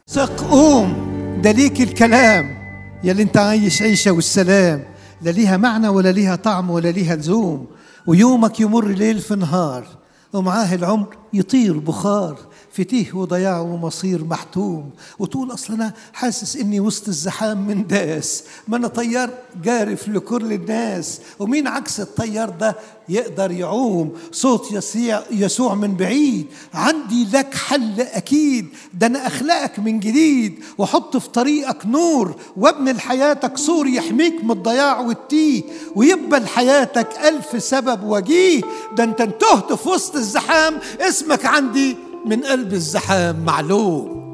ثق قوم ده ليك الكلام يلي انت عايش عيشة والسلام لا ليها معنى ولا ليها طعم ولا ليها لزوم ويومك يمر ليل في نهار ومعاه العمر يطير بخار في تيه وضياع ومصير محتوم وتقول اصل انا حاسس اني وسط الزحام من داس ما انا طيار جارف لكل الناس ومين عكس الطيار ده يقدر يعوم صوت يسيع يسوع من بعيد عندي لك حل اكيد ده انا اخلقك من جديد واحط في طريقك نور وابني لحياتك سور يحميك من الضياع والتيه ويبقى لحياتك الف سبب وجيه ده انت انتهت في وسط الزحام اسمك عندي من قلب الزحام معلوم